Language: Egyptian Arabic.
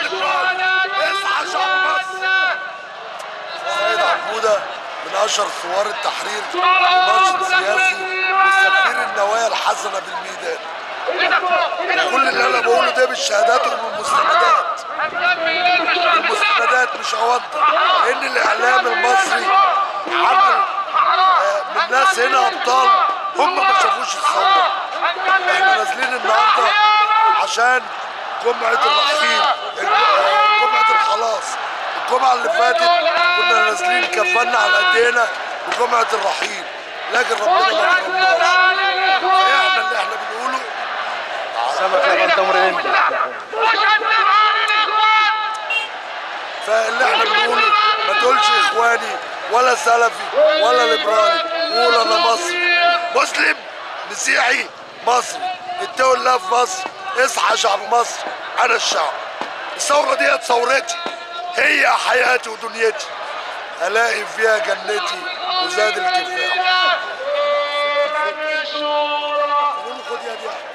والإبراج اصحى شعب مصر سيد عبودة من أشهر ثوار التحرير وناشط سياسي وسفير النوايا الحسنة بالميدان كل اللي أنا بقوله ده بالشهادات وبالمستندات المستندات مش أوضح لأن الإعلام المصري عمل آه، من ناس هنا أبطال هم ما شافوش الثورة احنا نازلين النهارده عشان جمعة الرحيل الج- آه، جمعة الخلاص الجمعة اللي فاتت كنا نازلين كفنا على ايدينا بجمعة الرحيل لكن ربنا ما كرمناش فاحنا اللي احنا بنقوله سمك لبن تمر هندي فاللي احنا بنقوله ما تقولش اخواني ولا سلفي ولا ليبرالي قول انا مصري مسلم مسيحي مصري اتقوا الله في مصر اصحى شعب مصر انا الشعب الثوره دي ثورتي هي حياتي ودنيتي الاقي فيها جنتي وزاد الكفاح قولوا خد يا دي يا أحمد.